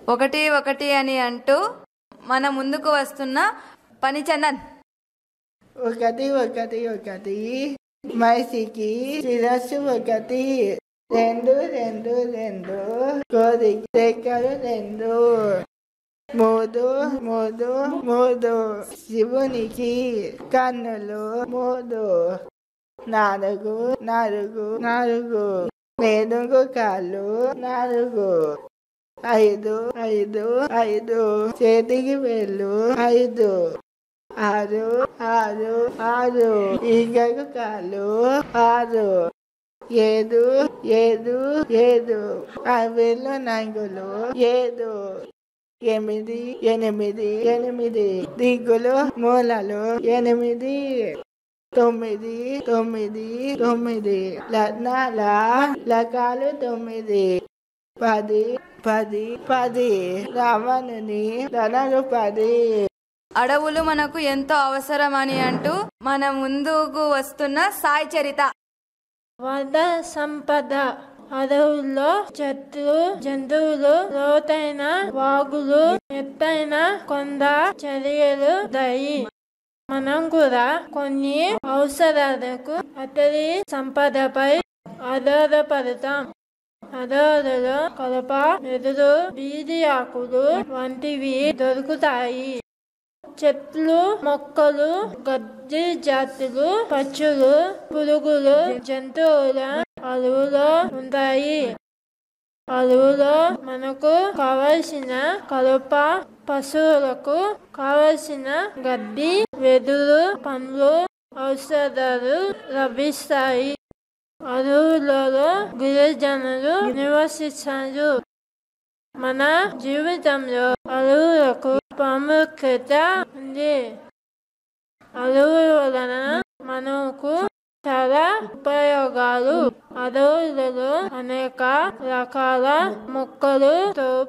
ఒకటి ఒకటి అని అంటూ మన ముందుకు వస్తున్న పని చందన్ ఒకటి ఒకటి ఒకటి మైసికి శిరస్సు ఒకటి రెండు రెండు రెండు కోరిక రెక్కలు రెండు మూడు మూడు మూడు శివునికి కన్నులు మూడు నాలుగు నాలుగు నాలుగు ఏనుగు కాళ్ళు నాలుగు ఐదు ఐదు ఐదు చేతికి వేళ్ళు ఐదు ఆరు ఆరు ఆరు ఈగకు కాళ్ళు ఆరు ఏడు ఏడు ఏడు ఆ వేళ్ళు నంగులు ఏడు ఎనిమిది ఎనిమిది ఎనిమిది దిగులు మూలలు ఎనిమిది తొమ్మిది తొమ్మిది తొమ్మిది లగ్నాల లకాలు తొమ్మిది పది పది పది రావణుని ధనలు పది అడవులు మనకు ఎంతో అవసరమని అంటూ మన ముందుకు వస్తున్న సాయి చరిత వద సంపద అడవుల్లో చెట్లు జంతువులు లోతైన వాగులు ఎత్తైన కొండ చర్యలు దయి మనం కూడా కొన్ని అవసరాలకు అతడి సంపదపై ఆధారపడతాం అడవులలో కలప ఎదురు బీది ఆకులు వంటివి దొరుకుతాయి చెట్లు మొక్కలు గడ్డి జాతులు పక్షులు పురుగులు జంతువుల అడవులో ఉంటాయి అడవులో మనకు కావలసిన కలుప పశువులకు కావలసిన గడ్డి వెదురు పండ్లు ఔషధాలు లభిస్తాయి అడవులలో గిరిజనులు నివసిస్తారు మన జీవితంలో అడవులకు ప్రాముఖ్యత ఉంది అడవుల వలన మనకు చాలా ఉపయోగాలు అడవులలో అనేక రకాల మొక్కలు తో